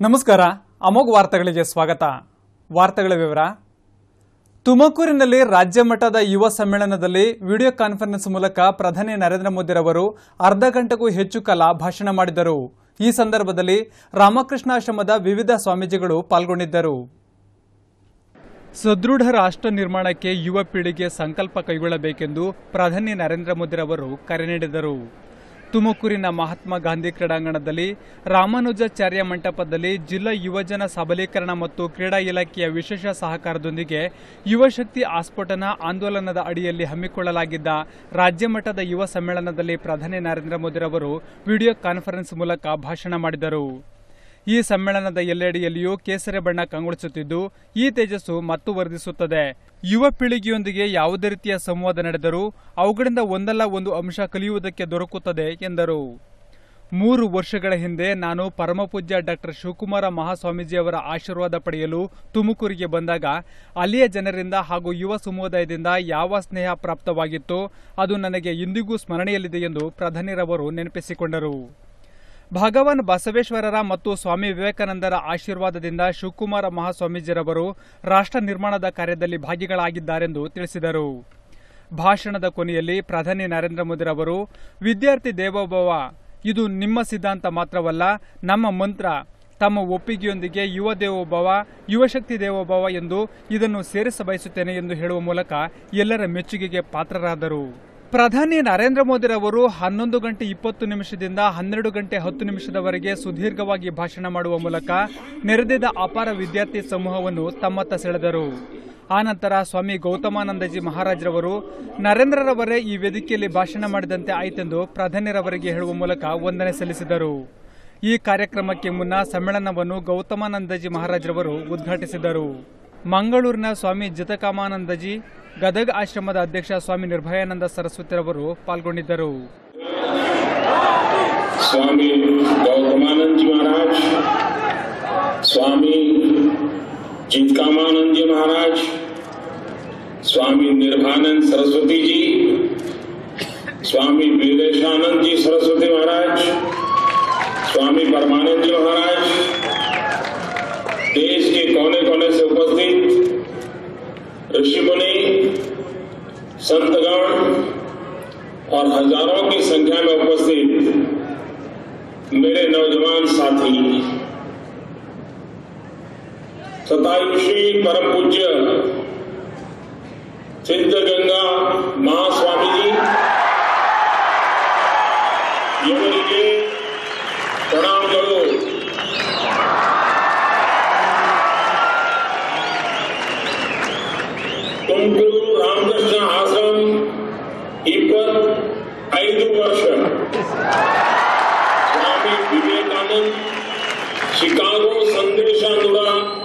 ನಮಸ್ಕಾರ ಅಮೋಘ್ ವಾರ್ತೆಗಳಿಗೆ ಸ್ವಾಗತ ವಾರ್ತೆಗಳ ವಿವರ ತುಮಕೂರಿನಲ್ಲಿ ರಾಜ್ಯ ಮಟ್ಟದ ಯುವ ಸಮ್ಮೇಳನದಲ್ಲಿ ವಿಡಿಯೋ ಕಾನ್ಫರೆನ್ಸ್ ಮೂಲಕ ಪ್ರಧಾನಿ ನರೇಂದ್ರ ಮೋದಿರವರು ಅರ್ಧ ಗಂಟೆಗೂ ಹೆಚ್ಚು ಕಾಲ ಭಾಷಣ ಮಾಡಿದರು ಈ ಸಂದರ್ಭದಲ್ಲಿ ರಾಮಕೃಷ್ಣಾಶ್ರಮದ ವಿವಿಧ ಸ್ವಾಮೀಜಿಗಳು ಪಾಲ್ಗೊಂಡಿದ್ದರು ಸದೃಢ ರಾಷ್ಟ್ರ ನಿರ್ಮಾಣಕ್ಕೆ ಯುವ ಪೀಳಿಗೆ ಸಂಕಲ್ಪ ಕೈಗೊಳ್ಳಬೇಕೆಂದು ಪ್ರಧಾನಿ ನರೇಂದ್ರ ಮೋದಿರವರು ಕರೆ ನೀಡಿದರು ತುಮಕೂರಿನ ಮಹಾತ್ಮ ಗಾಂಧಿ ಕ್ರೀಡಾಂಗಣದಲ್ಲಿ ರಾಮಾನುಜಾಚಾರ್ಯ ಮಂಟಪದಲ್ಲಿ ಜಿಲ್ಲಾ ಯುವಜನ ಸಬಲೀಕರಣ ಮತ್ತು ಕ್ರೀಡಾ ಇಲಾಖೆಯ ವಿಶೇಷ ಸಹಕಾರದೊಂದಿಗೆ ಯುವಶಕ್ತಿ ಆಸ್ಫೋಟನ ಆಂದೋಲನದ ಅಡಿಯಲ್ಲಿ ಹಮ್ಮಿಕೊಳ್ಳಲಾಗಿದ್ದ ರಾಜ್ಯ ಮಟ್ಟದ ಯುವ ಸಮ್ಮೇಳನದಲ್ಲಿ ಪ್ರಧಾನಿ ನರೇಂದ್ರ ಮೋದಿರವರು ವಿಡಿಯೋ ಕಾನ್ಫರೆನ್ಸ್ ಮೂಲಕ ಭಾಷಣ ಮಾಡಿದರು ಈ ಸಮ್ಮೇಳನದ ಎಲ್ಲೆಡೆಯಲ್ಲಿಯೂ ಕೇಸರಿ ಬಣ್ಣ ಕಂಗೊಳಿಸುತ್ತಿದ್ದು ಈ ತೇಜಸ್ಸು ಮತ್ತು ವರ್ಧಿಸುತ್ತದೆ ಯುವ ಪೀಳಿಗೆಯೊಂದಿಗೆ ಯಾವುದೇ ರೀತಿಯ ಸಂವಾದ ನಡೆದರೂ ಅವುಗಳಿಂದ ಒಂದಲ್ಲ ಒಂದು ಅಂಶ ಕಲಿಯುವುದಕ್ಕೆ ದೊರಕುತ್ತದೆ ಎಂದರು ಮೂರು ವರ್ಷಗಳ ಹಿಂದೆ ನಾನು ಪರಮಪೂಜ್ಯ ಡಾಕ್ಟರ್ ಶಿವಕುಮಾರ ಮಹಾಸ್ವಾಮೀಜಿಯವರ ಆಶೀರ್ವಾದ ಪಡೆಯಲು ತುಮಕೂರಿಗೆ ಬಂದಾಗ ಅಲ್ಲಿಯ ಜನರಿಂದ ಹಾಗೂ ಯುವ ಸಮುದಾಯದಿಂದ ಯಾವ ಸ್ನೇಹ ಪ್ರಾಪ್ತವಾಗಿತ್ತೋ ಅದು ನನಗೆ ಇಂದಿಗೂ ಸ್ಮರಣೆಯಲ್ಲಿದೆ ಎಂದು ಪ್ರಧಾನಿರವರು ನೆನಪಿಸಿಕೊಂಡರು ಭಗವಾನ್ ಬಸವೇಶ್ವರರ ಮತ್ತು ಸ್ವಾಮಿ ವಿವೇಕಾನಂದರ ಆಶೀರ್ವಾದದಿಂದ ಶಿವಕುಮಾರ ಮಹಾಸ್ವಾಮೀಜಿರವರು ರಾಷ್ಟ್ರ ನಿರ್ಮಾಣದ ಕಾರ್ಯದಲ್ಲಿ ಭಾಗಿಗಳಾಗಿದ್ದಾರೆಂದು ತಿಳಿಸಿದರು ಭಾಷಣದ ಕೊನೆಯಲ್ಲಿ ಪ್ರಧಾನಿ ನರೇಂದ್ರ ಮೋದಿರವರು ವಿದ್ಯಾರ್ಥಿ ದೇವೋಭವ ಇದು ನಿಮ್ಮ ಸಿದ್ಧಾಂತ ಮಾತ್ರವಲ್ಲ ನಮ್ಮ ಮಂತ್ರ ತಮ್ಮ ಒಪ್ಪಿಗೆಯೊಂದಿಗೆ ಯುವ ದೇವೋಭವ ಯುವಶಕ್ತಿ ದೇವೋಭವ ಎಂದು ಇದನ್ನು ಸೇರಿಸಬಯಸುತ್ತೇನೆ ಎಂದು ಹೇಳುವ ಮೂಲಕ ಎಲ್ಲರ ಮೆಚ್ಚುಗೆಗೆ ಪಾತ್ರರಾದರು ಪ್ರಧಾನಿ ನರೇಂದ್ರ ಮೋದಿರವರು ಹನ್ನೊಂದು ಗಂಟೆ ಇಪ್ಪತ್ತು ನಿಮಿಷದಿಂದ ಹನ್ನೆರಡು ಗಂಟೆ ಹತ್ತು ನಿಮಿಷದವರೆಗೆ ಸುದೀರ್ಘವಾಗಿ ಭಾಷಣ ಮಾಡುವ ಮೂಲಕ ನೆರೆದಿದ್ದ ಅಪಾರ ವಿದ್ಯಾರ್ಥಿ ಸಮೂಹವನ್ನು ತಮ್ಮತ್ತ ಸೆಳೆದರು ಆನಂತರ ಸ್ವಾಮಿ ಗೌತಮಾನಂದಜಿ ಮಹಾರಾಜರವರು ನರೇಂದ್ರರವರೇ ಈ ವೇದಿಕೆಯಲ್ಲಿ ಭಾಷಣ ಮಾಡಿದಂತೆ ಆಯಿತೆಂದು ಪ್ರಧಾನಿರವರಿಗೆ ಹೇಳುವ ಮೂಲಕ ವಂದನೆ ಸಲ್ಲಿಸಿದರು ಈ ಕಾರ್ಯಕ್ರಮಕ್ಕೆ ಮುನ್ನ ಸಮ್ಮೇಳನವನ್ನು ಗೌತಮಾನಂದಜಿ ಮಹಾರಾಜರವರು ಉದ್ಘಾಟಿಸಿದರು ಮಂಗಳೂರಿನ ಸ್ವಾಮಿ ಜಿತಕಾಮಾನಂದಜಿ ಗದಗ ಆಶ್ರಮದ ಅಧ್ಯಕ್ಷ ಸ್ವಾಮಿ ನಿರ್ಭಯಾನಂದ ಸರಸ್ವತಿರವರು ಪಾಲ್ಗೊಂಡಿದ್ದರು स्वामी गौतमानंद जी महाराज स्वामी चिंतकामानंद जी महाराज स्वामी निर्भानंद सरस्वती जी स्वामी वीरेशानंद जी सरस्वती महाराज स्वामी परमानंद जी महाराज देश के कोने कोने से उपस्थित ऋषिमुनि संतगण और हजारों की संख्या में उपस्थित मेरे नौजवान साथी सतायुषी परम पूज्य सिद्ध गंगा महास्वामी जी ಇವರಿಗೆ ಪ್ರಣಾಮಗಳು ತುಮಕೂರು ರಾಮಕೃಷ್ಣ ಆಶ್ರಮ ಇಪ್ಪತ್ತೈದು ವರ್ಷ ಸ್ವಾಮಿ ವಿವೇಕಾನಂದ್ ಶಿಕಾಗೋ ಸಂದೇಶಾನುರ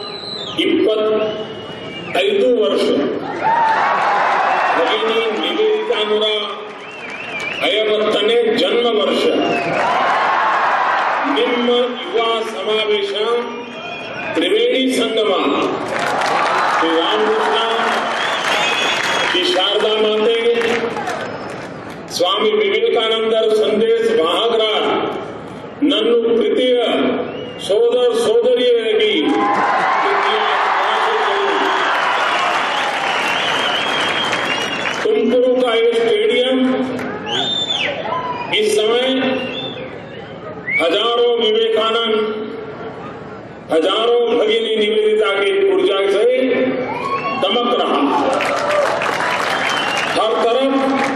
ಇಪ್ಪತ್ತೈದು ವರ್ಷ ಭಗಿನಿ ನಿವೇದಿತಾನುರ ಐವತ್ತನೇ ಜನ್ಮ ವರ್ಷ ನಿಮ್ಮ ಯುವ ಸಮಾವೇಶ ತ್ರಿವೇಣಿ ಸಂಗಮ ಶ್ರೀ ರಾಮಕೃಷ್ಣ ಶ್ರೀ ಶಾರದಾ ಮಾತೆ ಸ್ವಾಮಿ ವಿವೇಕಾನಂದರ ಸಂದೇಶ ವಾಹಕರ ನನ್ನ ಪ್ರೀತಿಯ ಸೋದರ ಸೋದರಿಯರಿಗೆ ಪ್ರೀತಿಯ ಶುಭಾಶಯಗಳು. तुमकुरु का ये स्टेडियम इस समय हजारों विवेकानंद हजारों भगिनी निवेदिता की ऊर्जा से दमक रहा हर तरफ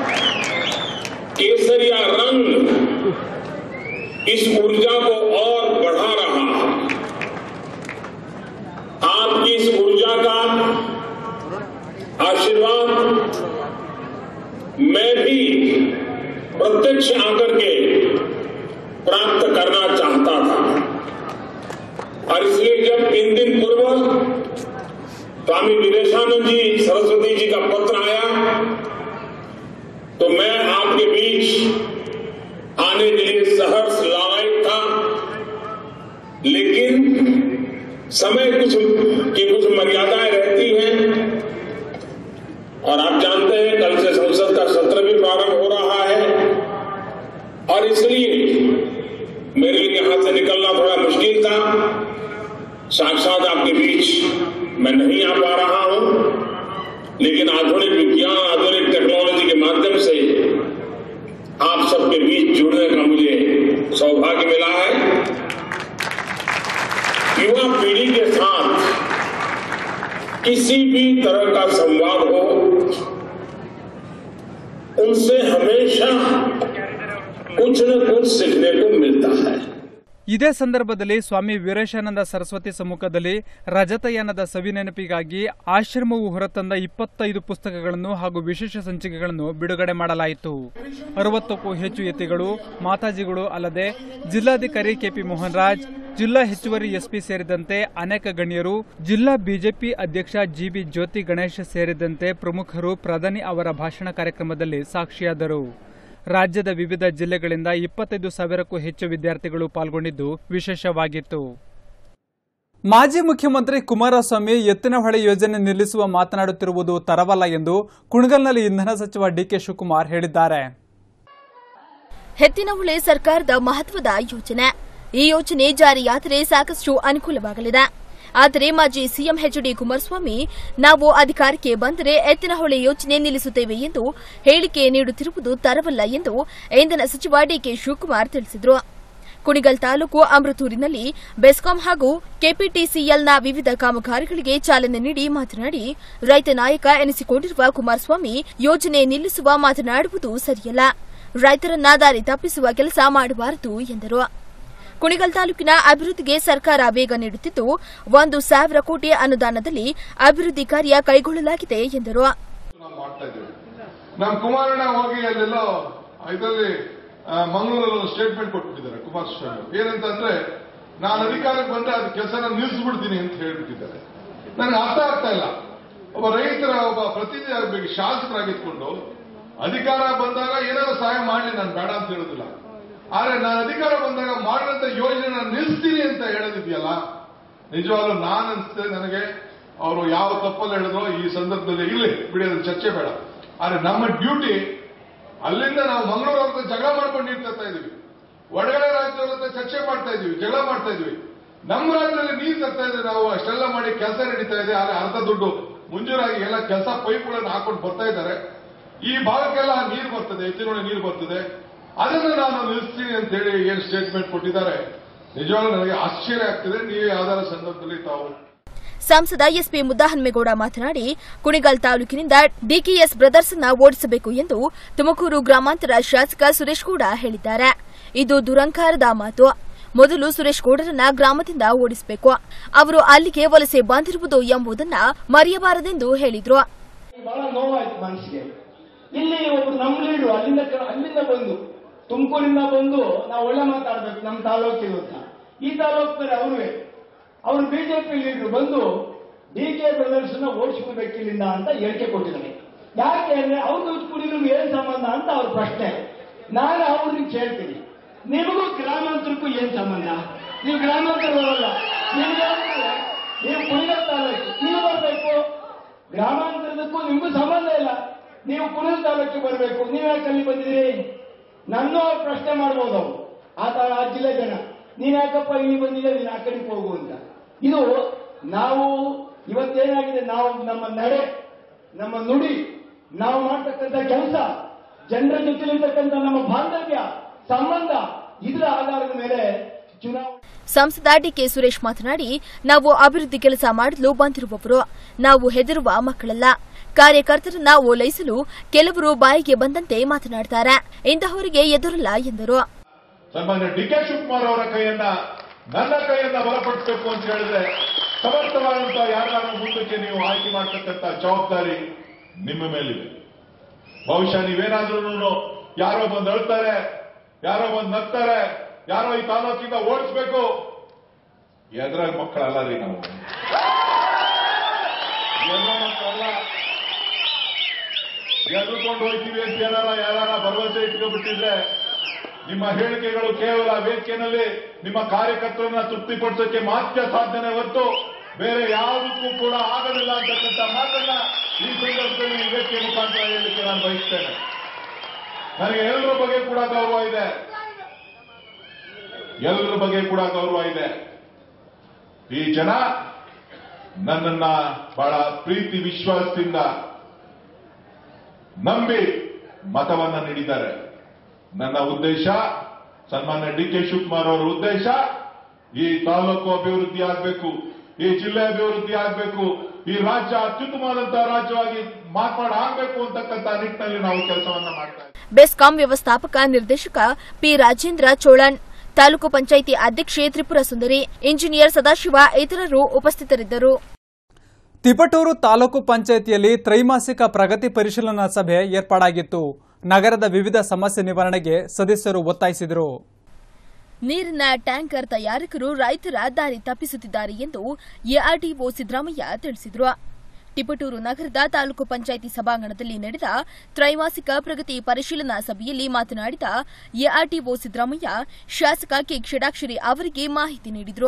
केसरिया रंग इस ऊर्जा को और बढ़ा रहा है आपकी इस ऊर्जा का आशीर्वाद मैं भी प्रत्यक्ष आकर के प्राप्त करना चाहता था और इसलिए जब तीन दिन पूर्व स्वामी विदेशानंद जी सरस्वती जी का पत्र आया तो मैं आपके बीच आने के लिए सहर्ष लालायित था लेकिन समय कुछ की कुछ मर्यादाएं रहती हैं और आप जानते हैं कल से संसद का सत्र भी प्रारंभ हो रहा है और इसलिए मेरे लिए यहां से निकलना थोड़ा मुश्किल था लेकिन आधुनिक विज्ञान आधुनिक टेक्नोलॉजी के माध्यम से आप सबके बीच जुड़ने का मुझे सौभाग्य मिला है युवा पीढ़ी के साथ किसी भी तरह का संवाद हो उनसे हमेशा कुछ न कुछ सीखने को मिलता है ಇದೇ ಸಂದರ್ಭದಲ್ಲಿ ಸ್ವಾಮಿ ವೀರೇಶಾನಂದ ಸರಸ್ವತಿ ಸಮ್ಮುಖದಲ್ಲಿ ರಜತಯಾನದ ಸವಿನೆನಪಿಗಾಗಿ ಆಶ್ರಮವು ಹೊರತಂದ ಇಪ್ಪತ್ತೈದು ಪುಸ್ತಕಗಳನ್ನು ಹಾಗೂ ವಿಶೇಷ ಸಂಚಿಕೆಗಳನ್ನು ಬಿಡುಗಡೆ ಮಾಡಲಾಯಿತು ಅರವತ್ತಕ್ಕೂ ಹೆಚ್ಚು ಯತಿಗಳು ಮಾತಾಜಿಗಳು ಅಲ್ಲದೆ ಜಿಲ್ಲಾಧಿಕಾರಿ ಕೆಪಿ ಮೋಹನ್ ರಾಜ್ ಜಿಲ್ಲಾ ಹೆಚ್ಚುವರಿ ಎಸ್ಪಿ ಸೇರಿದಂತೆ ಅನೇಕ ಗಣ್ಯರು ಜಿಲ್ಲಾ ಬಿಜೆಪಿ ಅಧ್ಯಕ್ಷ ಜಿಬಿ ಜ್ಯೋತಿ ಗಣೇಶ್ ಸೇರಿದಂತೆ ಪ್ರಮುಖರು ಪ್ರಧಾನಿ ಅವರ ಭಾಷಣ ಕಾರ್ಯಕ್ರಮದಲ್ಲಿ ಸಾಕ್ಷಿಯಾದರು ರಾಜ್ಯದ ವಿವಿಧ ಜಿಲ್ಲೆಗಳಿಂದ ಇಪ್ಪತ್ತೈದು ಸಾವಿರಕ್ಕೂ ಹೆಚ್ಚು ವಿದ್ಯಾರ್ಥಿಗಳು ಪಾಲ್ಗೊಂಡಿದ್ದು ವಿಶೇಷವಾಗಿತ್ತು ಮಾಜಿ ಮುಖ್ಯಮಂತ್ರಿ ಕುಮಾರಸ್ವಾಮಿ ಎತ್ತಿನಹೊಳೆ ಯೋಜನೆ ನಿಲ್ಲಿಸುವ ಮಾತನಾಡುತ್ತಿರುವುದು ತರವಲ್ಲ ಎಂದು ಕುಣಗಲ್ನಲ್ಲಿ ಇಂಧನ ಸಚಿವ ಡಿಕೆ ಶಿವಕುಮಾರ್ ಹೇಳಿದ್ದಾರೆ ಹೆತ್ತಿನಹೊಳೆ ಸರ್ಕಾರದ ಮಹತ್ವದ ಯೋಜನೆ ಈ ಯೋಜನೆ ಜಾರಿಯಾದರೆ ಸಾಕಷ್ಟು ಅನುಕೂಲವಾಗಲಿದೆ ಆದರೆ ಮಾಜಿ ಸಿಎಂ ಎಚ್ ಡಿ ಕುಮಾರಸ್ವಾಮಿ ನಾವು ಅಧಿಕಾರಕ್ಕೆ ಬಂದರೆ ಎತ್ತಿನಹೊಳೆ ಯೋಜನೆ ನಿಲ್ಲಿಸುತ್ತೇವೆ ಎಂದು ಹೇಳಿಕೆ ನೀಡುತ್ತಿರುವುದು ತರವಲ್ಲ ಎಂದು ಇಂಧನ ಸಚಿವ ಡಿಕೆ ಶಿವಕುಮಾರ್ ತಿಳಿಸಿದರು ಕುಣಿಗಲ್ ತಾಲೂಕು ಅಮೃತೂರಿನಲ್ಲಿ ಬೆಸ್ಕಾಂ ಹಾಗೂ ಕೆಪಿಟಿಸಿಎಲ್ನ ವಿವಿಧ ಕಾಮಗಾರಿಗಳಿಗೆ ಚಾಲನೆ ನೀಡಿ ಮಾತನಾಡಿ ರೈತ ನಾಯಕ ಎನಿಸಿಕೊಂಡಿರುವ ಕುಮಾರಸ್ವಾಮಿ ಯೋಜನೆ ನಿಲ್ಲಿಸುವ ಮಾತನಾಡುವುದು ಸರಿಯಲ್ಲ ರೈತರನ್ನ ದಾರಿ ತಪ್ಪಿಸುವ ಕೆಲಸ ಮಾಡಬಾರದು ಎಂದರು ಕುಣಿಗಲ್ ತಾಲೂಕಿನ ಅಭಿವೃದ್ಧಿಗೆ ಸರ್ಕಾರ ವೇಗ ನೀಡುತ್ತಿದ್ದು ಒಂದು ಸಾವಿರ ಕೋಟಿ ಅನುದಾನದಲ್ಲಿ ಅಭಿವೃದ್ಧಿ ಕಾರ್ಯ ಕೈಗೊಳ್ಳಲಾಗಿದೆ ಎಂದರು ನಾವು ಮಾಡ್ತಾ ಇದ್ದೀವಿ ನಮ್ಮ ಕುಮಾರಣ್ಣ ಹೋಗಿ ಅಲ್ಲೆಲ್ಲೋ ಇದರಲ್ಲಿ ಮಂಗಳೂರಲ್ಲಿ ಒಂದು ಸ್ಟೇಟ್ಮೆಂಟ್ ಕೊಟ್ಬಿಟ್ಟಿದ್ದಾರೆ ಕುಮಾರಸ್ವಾಮಿ ಏನಂತಂದ್ರೆ ನಾನು ಅಧಿಕಾರಕ್ಕೆ ಬಂದ್ರೆ ಅದು ಕೆಲಸನ ನಿಲ್ಲಿಸ್ಬಿಡ್ತೀನಿ ಅಂತ ಹೇಳ್ಬಿಟ್ಟಿದ್ದಾರೆ ನನಗೆ ಅರ್ಥ ಆಗ್ತಾ ಇಲ್ಲ ಒಬ್ಬ ರೈತರ ಒಬ್ಬ ಪ್ರತಿನಿಧಿ ಆಗಬೇಕು ಶಾಸಕರಾಗಿದ್ಕೊಂಡು ಅಧಿಕಾರ ಬಂದಾಗ ಏನಾದ್ರು ಸಹಾಯ ಮಾಡಲಿ ನಾನು ಬೇಡ ಅಂತ ಹೇಳೋದಿಲ್ಲ ಆದ್ರೆ ನಾನು ಅಧಿಕಾರ ಬಂದಾಗ ಮಾಡಿದಂತ ಯೋಜನೆ ನಾನು ನಿಲ್ಲಿಸ್ತೀನಿ ಅಂತ ಹೇಳೋದಿದೆಯಲ್ಲ ನಿಜವಾಗ್ಲೂ ನಾನು ಅನ್ಸುತ್ತೆ ನನಗೆ ಅವರು ಯಾವ ತಪ್ಪಲ್ಲಿ ಹೇಳಿದ್ರೋ ಈ ಸಂದರ್ಭದಲ್ಲಿ ಇಲ್ಲಿ ಬಿಡಿ ಅದು ಚರ್ಚೆ ಬೇಡ ಆದ್ರೆ ನಮ್ಮ ಡ್ಯೂಟಿ ಅಲ್ಲಿಂದ ನಾವು ಮಂಗಳೂರು ಹತ್ರ ಜಗಳ ಮಾಡ್ಕೊಂಡು ನೀರು ತರ್ತಾ ಇದೀವಿ ಒಳಗಡೆ ರಾಜ್ಯದವ್ರ ಹತ್ರ ಚರ್ಚೆ ಮಾಡ್ತಾ ಇದೀವಿ ಜಗಳ ಮಾಡ್ತಾ ಇದೀವಿ ನಮ್ಮ ರಾಜ್ಯದಲ್ಲಿ ನೀರು ತರ್ತಾ ಇದ್ರೆ ನಾವು ಅಷ್ಟೆಲ್ಲ ಮಾಡಿ ಕೆಲಸ ನಡೀತಾ ಇದೆ ಆದ್ರೆ ಅರ್ಧ ದುಡ್ಡು ಮುಂಜೂರಾಗಿ ಎಲ್ಲ ಕೆಲಸ ಪೈಪ್ಗಳನ್ನು ಹಾಕೊಂಡು ಬರ್ತಾ ಇದ್ದಾರೆ ಈ ಭಾಗಕ್ಕೆಲ್ಲ ನೀರು ಬರ್ತದೆ ಎತ್ತಿನೊಳಗೆ ನೀರು ಬರ್ತದೆ ಅದನ್ನು ನಾನು ನಿಲ್ಲಿಸ್ತೀನಿ ಅಂತ ಹೇಳಿ ಏನ್ ಸ್ಟೇಟ್ಮೆಂಟ್ ಕೊಟ್ಟಿದ್ದಾರೆ ನಿಜವಾಗ್ಲೂ ನನಗೆ ಆಶ್ಚರ್ಯ ಆಗ್ತಿದೆ ನೀವೇ ಯಾವ್ದಾರ ಸಂದರ್ಭದಲ್ಲಿ ತಾವು ಸಂಸದ ಎಸ್ಪಿ ಮುದ್ದಹನ್ಮೇಗೌಡ ಮಾತನಾಡಿ ಕುಣಿಗಲ್ ತಾಲೂಕಿನಿಂದ ಡಿಕೆಎಸ್ ಬ್ರದರ್ಸ್ ಅನ್ನ ಓಡಿಸಬೇಕು ಎಂದು ತುಮಕೂರು ಗ್ರಾಮಾಂತರ ಶಾಸಕ ಸುರೇಶ್ ಗೌಡ ಹೇಳಿದ್ದಾರೆ ಇದು ದುರಂಕಾರದ ಮಾತು ಮೊದಲು ಸುರೇಶ್ ಗೌಡರನ್ನ ಗ್ರಾಮದಿಂದ ಓಡಿಸಬೇಕು ಅವರು ಅಲ್ಲಿಗೆ ವಲಸೆ ಬಂದಿರುವುದು ಎಂಬುದನ್ನ ಮರೆಯಬಾರದೆಂದು ಹೇಳಿದ್ರು ಬಹಳ ನೋವಾಯ್ತು ಮನಸ್ಸಿಗೆ ಇಲ್ಲಿ ಒಬ್ರು ನಮ್ಮ ಲೀಡ್ರು ಅಲ್ಲಿಂದ ಕ- ಅಲ್ಲಿಂದ ಬಂದು ತುಮಕೂರಿಂದ ಬಂದು ನಾವು ಒಳ್ಳೆ ಮಾತಾಡ್ಬೇಕು ನಮ್ಮ ತಾಲೂಕಿಗೆ ಅಂತ ಈ ತಾಲೂಕಿನಲ್ಲಿ ಅವರುವೆ ಅವರು ಬಿಜೆಪಿ ಲೀಡ್ರು ಬಂದು ಡಿ ಕೆ ಬ್ರದರ್ಸ್ ನ ಓಡಿಸ್ಕೋಬೇಕು ಇಲ್ಲಿಂದ ಅಂತ ಹೇಳಿಕೆ ಕೊಟ್ಟಿದ್ದಾರೆ ಯಾಕೆ ಅಂದ್ರೆ ಅವ್ರು ಕುಡಿದ್ರು ಏನ್ ಸಂಬಂಧ ಅಂತ ಅವ್ರ ಪ್ರಶ್ನೆ ನಾನು ಅವ್ರಿಗೆ ಕೇಳ್ತೀನಿ ನಿಮಗೂ ಗ್ರಾಮಾಂತರಕ್ಕೂ ಏನ್ ಸಂಬಂಧ ನೀವು ಗ್ರಾಮಾಂತರ ಬರಲ್ಲ ನಿಮ್ಗೆ ನೀವು ಕುಣಿಗಲ್ ತಾಲೂಕು ನೀವು ಬರಬೇಕು ಗ್ರಾಮಾಂತರದಕ್ಕೂ ನಿಮಗೂ ಸಂಬಂಧ ಇಲ್ಲ ನೀವು ಕುಣಿಗಲ್ ತಾಲೂಕಿಗೆ ಬರಬೇಕು ನೀವು ಯಾಕೆ ಅಲ್ಲಿ ಬಂದಿದ್ದೀರಿ ನನ್ನ ಅವ್ರು ಪ್ರಶ್ನೆ ಮಾಡ್ಬೋದು ಅವ್ರು ಆ ತರ ಆ ಜಿಲ್ಲೆ ಜನ ನೀನ್ ಯಾಕಪ್ಪ ಇಲ್ಲಿ ಬಂದಿದೆ ನೀನ್ ಆ ಕಡೆಗೆ ಹೋಗು ಅಂತ ಇದು ನಾವು ಇವತ್ತೇನಾಗಿದೆ ನಾವು ನಮ್ಮ ನಡೆ ನಮ್ಮ ನುಡಿ ನಾವು ಮಾಡ್ತಕ್ಕಂಥ ಕೆಲಸ ಜನರ ಜೊತೆಲಿರ್ತಕ್ಕಂಥ ನಮ್ಮ ಬಾಂಧವ್ಯ ಸಂಬಂಧ ಇದರ ಆಧಾರದ ಮೇಲೆ ಚುನಾವಣೆ ಸಂಸದ ಡಿಕೆ ಸುರೇಶ್ ಮಾತನಾಡಿ ನಾವು ಅಭಿವೃದ್ಧಿ ಕೆಲಸ ಮಾಡಲು ಬಂದಿರುವವರು ನಾವು ಹೆದರುವ ಮಕ್ಕಳಲ್ಲ ಕಾರ್ಯಕರ್ತರನ್ನ ಓಲೈಸಲು ಕೆಲವರು ಬಾಯಿಗೆ ಬಂದಂತೆ ಮಾತನಾಡ್ತಾರೆ ಇಂತಹವರಿಗೆ ಎದುರಲ್ಲ ಎಂದರು ಸನ್ಮಾನ್ಯ ಡಿ ಕೆ ಶಿವಕುಮಾರ್ ಅವರ ಕೈಯನ್ನ ನನ್ನ ಕೈಯನ್ನ ಬಲಪಡಿಸಬೇಕು ಅಂತ ಹೇಳಿದ್ರೆ ಸಮರ್ಥವಾದಂತಹ ಯಾರನ್ನ ಮುಂದಕ್ಕೆ ನೀವು ಆಯ್ಕೆ ಮಾಡ್ತಕ್ಕಂಥ ಜವಾಬ್ದಾರಿ ನಿಮ್ಮ ಮೇಲಿದೆ ಬಹುಶಃ ನೀವೇನಾದ್ರೂ ಯಾರೋ ಬಂದು ಅಳ್ತಾರೆ ಯಾರೋ ಬಂದು ನಗ್ತಾರೆ ಯಾರೋ ಈ ತಾಲೂಕಿಂದ ಓಡಿಸ್ಬೇಕು ಎದ್ರ ಮಕ್ಕಳಲ್ಲ ರೀ ನಾವು ಎದ್ರ ಮಕ್ಕಳಲ್ಲ ಎದ್ರುಕೊಂಡು ಹೋಗ್ತೀವಿ ಅಂತ ಏನಾರ ಯಾರ ಭರವಸೆ ಇಟ್ಕೊಂಡ್ಬಿಟ್ಟಿದ್ರೆ ನಿಮ್ಮ ಹೇಳಿಕೆಗಳು ಕೇವಲ ವೇದಿಕೆಯಲ್ಲಿ ನಿಮ್ಮ ಕಾರ್ಯಕರ್ತರನ್ನ ತೃಪ್ತಿಪಡಿಸೋಕೆ ಮಾತ್ರ ಸಾಧನೆ ಹೊರತು ಬೇರೆ ಯಾವುದಕ್ಕೂ ಕೂಡ ಆಗಲಿಲ್ಲ ಅಂತಕ್ಕಂಥ ಮಾತನ್ನ ಈ ಸಂದರ್ಭದಲ್ಲಿ ಈ ವೇದಿಕೆ ಮುಖಾಂತರ ಹೇಳಲಿಕ್ಕೆ ನಾನು ಬಯಸ್ತೇನೆ ನನಗೆ ಎಲ್ಲರ ಬಗ್ಗೆ ಕೂಡ ಗೌರವ ಇದೆ ಎಲ್ಲರ ಬಗ್ಗೆ ಕೂಡ ಗೌರವ ಇದೆ ಈ ಜನ ನನ್ನನ್ನ ಬಹಳ ಪ್ರೀತಿ ವಿಶ್ವಾಸದಿಂದ ನಂಬಿ ಮತವನ್ನ ನೀಡಿದ್ದಾರೆ ನನ್ನ ಉದ್ದೇಶ ಸನ್ಮಾನ್ಯ ಡಿ ಕೆ ಶಿವಕುಮಾರ್ ಅವರ ಉದ್ದೇಶ ಈ ತಾಲೂಕು ಅಭಿವೃದ್ಧಿ ಆಗಬೇಕು ಈ ಜಿಲ್ಲೆ ಅಭಿವೃದ್ಧಿ ಆಗಬೇಕು ಈ ರಾಜ್ಯ ಅತ್ಯುತ್ತಮವಾದಂತಹ ರಾಜ್ಯವಾಗಿ ಮಾರ್ಪಾಡು ಆಗಬೇಕು ಅಂತಕ್ಕಂಥ ನಿಟ್ಟಿನಲ್ಲಿ ನಾವು ಕೆಲಸವನ್ನ ಮಾಡ್ತಾ ಇದ್ದೀವಿ ಬೆಸ್ಕಾಂ ವ್ಯವಸ್ಥಾಪಕ ನಿರ್ದೇಶಕ ಪಿ ರಾಜೇಂದ್ರ ಚೋಳನ್ ತಾಲೂಕು ಪಂಚಾಯಿತಿ ಅಧ್ಯಕ್ಷೆ ತ್ರಿಪುರ ಸುಂದರಿ ಇಂಜಿನಿಯರ್ ಸದಾಶಿವ ಇತರರು ಉಪಸ್ಥಿತರಿದ್ದರು ತಿಪಟೂರು ತಾಲೂಕು ಪಂಚಾಯಿತಿಯಲ್ಲಿ ತ್ರೈಮಾಸಿಕ ಪ್ರಗತಿ ಪರಿಶೀಲನಾ ಸಭೆ ಏರ್ಪಾಡಾಗಿತ್ತು ನಗರದ ವಿವಿಧ ಸಮಸ್ಯೆ ನಿವಾರಣೆಗೆ ಸದಸ್ಯರು ಒತ್ತಾಯಿಸಿದರು ನೀರಿನ ಟ್ಯಾಂಕರ್ ತಯಾರಕರು ರೈತರ ದಾರಿ ತಪ್ಪಿಸುತ್ತಿದ್ದಾರೆ ಎಂದು ಎಆರ್ಡಿಒ ಸಿದ್ದರಾಮಯ್ಯ ತಿಳಿಸಿದರು ಟಿಪಟೂರು ನಗರದ ತಾಲೂಕು ಪಂಚಾಯಿತಿ ಸಭಾಂಗಣದಲ್ಲಿ ನಡೆದ ತ್ರೈಮಾಸಿಕ ಪ್ರಗತಿ ಪರಿಶೀಲನಾ ಸಭೆಯಲ್ಲಿ ಮಾತನಾಡಿದ ಎಆರ್ಟಿಒ ಸಿದ್ದರಾಮಯ್ಯ ಶಾಸಕ ಕೆ ಕ್ಷಡಾಕ್ಷರಿ ಅವರಿಗೆ ಮಾಹಿತಿ ನೀಡಿದರು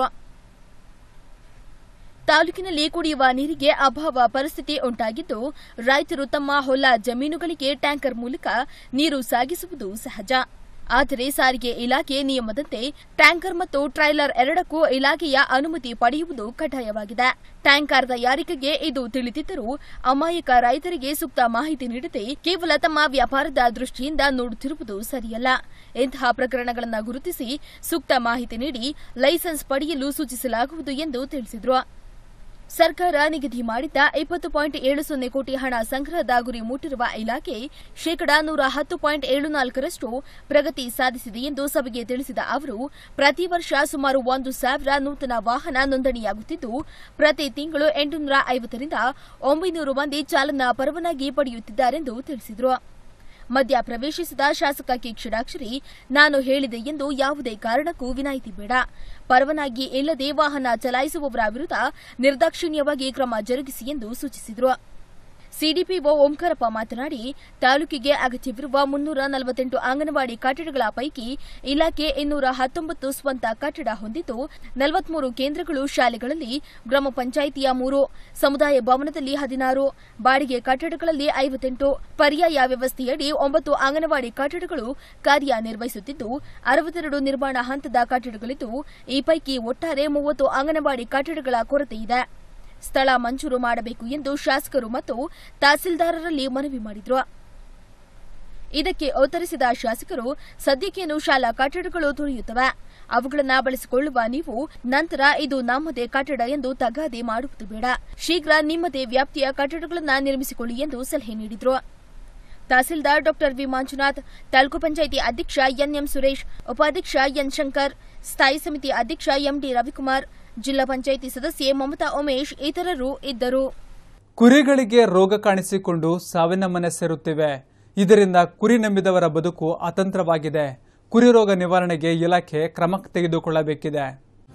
ತಾಲೂಕಿನಲ್ಲಿ ಕುಡಿಯುವ ನೀರಿಗೆ ಅಭಾವ ಪರಿಸ್ಥಿತಿ ಉಂಟಾಗಿದ್ದು ರೈತರು ತಮ್ಮ ಹೊಲ ಜಮೀನುಗಳಿಗೆ ಟ್ಯಾಂಕರ್ ಮೂಲಕ ನೀರು ಸಾಗಿಸುವುದು ಸಹಜ ಆದರೆ ಸಾರಿಗೆ ಇಲಾಖೆ ನಿಯಮದಂತೆ ಟ್ಯಾಂಕರ್ ಮತ್ತು ಟ್ರೈಲರ್ ಎರಡಕ್ಕೂ ಇಲಾಖೆಯ ಅನುಮತಿ ಪಡೆಯುವುದು ಕಡ್ಡಾಯವಾಗಿದೆ ಟ್ಯಾಂಕರ್ ತಯಾರಿಕೆಗೆ ಇದು ತಿಳಿದಿದ್ದರೂ ಅಮಾಯಕ ರೈತರಿಗೆ ಸೂಕ್ತ ಮಾಹಿತಿ ನೀಡದೆ ಕೇವಲ ತಮ್ಮ ವ್ಯಾಪಾರದ ದೃಷ್ಟಿಯಿಂದ ನೋಡುತ್ತಿರುವುದು ಸರಿಯಲ್ಲ ಇಂತಹ ಪ್ರಕರಣಗಳನ್ನು ಗುರುತಿಸಿ ಸೂಕ್ತ ಮಾಹಿತಿ ನೀಡಿ ಲೈಸೆನ್ಸ್ ಪಡೆಯಲು ಸೂಚಿಸಲಾಗುವುದು ಎಂದು ತಿಳಿಸಿದರು ಸರ್ಕಾರ ನಿಗದಿ ಮಾಡಿದ್ದ ಇಪ್ಪತ್ತು ಪಾಯಿಂಟ್ ಏಳು ಸೊನ್ನೆ ಕೋಟಿ ಹಣ ಸಂಗ್ರಹದ ಗುರಿ ಮುಟ್ಟಿರುವ ಇಲಾಖೆ ಶೇಕಡಾ ನೂರ ಹತ್ತು ಪಾಯಿಂಟ್ ಏಳು ನಾಲ್ಕರಷ್ಟು ಪ್ರಗತಿ ಸಾಧಿಸಿದೆ ಎಂದು ಸಭೆಗೆ ತಿಳಿಸಿದ ಅವರು ಪ್ರತಿ ವರ್ಷ ಸುಮಾರು ಒಂದು ಸಾವಿರ ನೂತನ ವಾಹನ ನೋಂದಣಿಯಾಗುತ್ತಿದ್ದು ಪ್ರತಿ ತಿಂಗಳು ಎಂಟುನೂರ ಐವತ್ತರಿಂದ ಒಂಬೈನೂರು ಮಂದಿ ಚಾಲನಾ ಪರವಾನಗಿ ಪಡೆಯುತ್ತಿದ್ದಾರೆಂದು ತಿಳಿಸಿದರು ಮಧ್ಯ ಪ್ರವೇಶಿಸಿದ ಶಾಸಕ ಕೆ ಕ್ಷಡಾಕ್ಷರಿ ನಾನು ಹೇಳಿದೆ ಎಂದು ಯಾವುದೇ ಕಾರಣಕ್ಕೂ ವಿನಾಯಿತಿ ಬೇಡ ಪರವಾನಗಿ ಇಲ್ಲದೆ ವಾಹನ ಚಲಾಯಿಸುವವರ ವಿರುದ್ಧ ನಿರ್ದಾಕ್ಷಿಣ್ಯವಾಗಿ ಕ್ರಮ ಜರುಗಿಸಿ ಎಂದು ಸೂಚಿಸಿದರು ಸಿಡಿಪಿಒ ಓಂಕಾರಪ್ಪ ಮಾತನಾಡಿ ತಾಲೂಕಿಗೆ ಅಗತ್ಯವಿರುವ ಮುನ್ನೂರ ನಲವತ್ತೆಂಟು ಅಂಗನವಾಡಿ ಕಟ್ಟಡಗಳ ಪೈಕಿ ಇಲಾಖೆ ಇನ್ನೂರ ಹತ್ತೊಂಬತ್ತು ಸ್ವಂತ ಕಟ್ಟಡ ಹೊಂದಿದ್ದು ನಲವತ್ಮೂರು ಕೇಂದ್ರಗಳು ಶಾಲೆಗಳಲ್ಲಿ ಗ್ರಾಮ ಪಂಚಾಯಿತಿಯ ಮೂರು ಸಮುದಾಯ ಭವನದಲ್ಲಿ ಹದಿನಾರು ಬಾಡಿಗೆ ಕಟ್ಟಡಗಳಲ್ಲಿ ಐವತ್ತೆಂಟು ಪರ್ಯಾಯ ವ್ಯವಸ್ಥೆಯಡಿ ಒಂಬತ್ತು ಅಂಗನವಾಡಿ ಕಟ್ಟಡಗಳು ಕಾರ್ಯನಿರ್ವಹಿಸುತ್ತಿದ್ದು ಅರವತ್ತೆರಡು ನಿರ್ಮಾಣ ಹಂತದ ಕಟ್ಟಡಗಳಿದ್ದು ಈ ಪೈಕಿ ಒಟ್ಟಾರೆ ಮೂವತ್ತು ಅಂಗನವಾಡಿ ಕಟ್ಟಡಗಳ ಕೊರತೆಯಿದೆ ಸ್ಥಳ ಮಂಜೂರು ಮಾಡಬೇಕು ಎಂದು ಶಾಸಕರು ಮತ್ತು ತಹಸೀಲ್ದಾರರಲ್ಲಿ ಮನವಿ ಮಾಡಿದರು ಇದಕ್ಕೆ ಉತ್ತರಿಸಿದ ಶಾಸಕರು ಸದ್ಯಕ್ಕೇನು ಶಾಲಾ ಕಟ್ಟಡಗಳು ದೊರೆಯುತ್ತವೆ ಅವುಗಳನ್ನು ಬಳಸಿಕೊಳ್ಳುವ ನೀವು ನಂತರ ಇದು ನಮ್ಮದೇ ಕಟ್ಟಡ ಎಂದು ತಗಾದೆ ಮಾಡುವುದು ಬೇಡ ಶೀಘ್ರ ನಿಮ್ಮದೇ ವ್ಯಾಪ್ತಿಯ ಕಟ್ಟಡಗಳನ್ನು ನಿರ್ಮಿಸಿಕೊಳ್ಳಿ ಎಂದು ಸಲಹೆ ನೀಡಿದರು ತಹಸೀಲ್ದಾರ್ ಡಾ ವಿ ಮಂಜುನಾಥ್ ತಾಲೂಕು ಪಂಚಾಯಿತಿ ಅಧ್ಯಕ್ಷ ಎನ್ಎಂ ಸುರೇಶ್ ಉಪಾಧ್ಯಕ್ಷ ಎನ್ ಶಂಕರ್ ಸ್ಥಾಯಿ ಸಮಿತಿ ಅಧ್ಯಕ್ಷ ಎಂಡಿ ರವಿಕುಮಾರ್ ಜಿಲ್ಲಾ ಪಂಚಾಯಿತಿ ಸದಸ್ಯೆ ಮಮತಾ ಉಮೇಶ್ ಇತರರು ಇದ್ದರು ಕುರಿಗಳಿಗೆ ರೋಗ ಕಾಣಿಸಿಕೊಂಡು ಸಾವಿನ ಮನೆ ಸೇರುತ್ತಿವೆ ಇದರಿಂದ ಕುರಿ ನಂಬಿದವರ ಬದುಕು ಅತಂತ್ರವಾಗಿದೆ ಕುರಿ ರೋಗ ನಿವಾರಣೆಗೆ ಇಲಾಖೆ ಕ್ರಮ ತೆಗೆದುಕೊಳ್ಳಬೇಕಿದೆ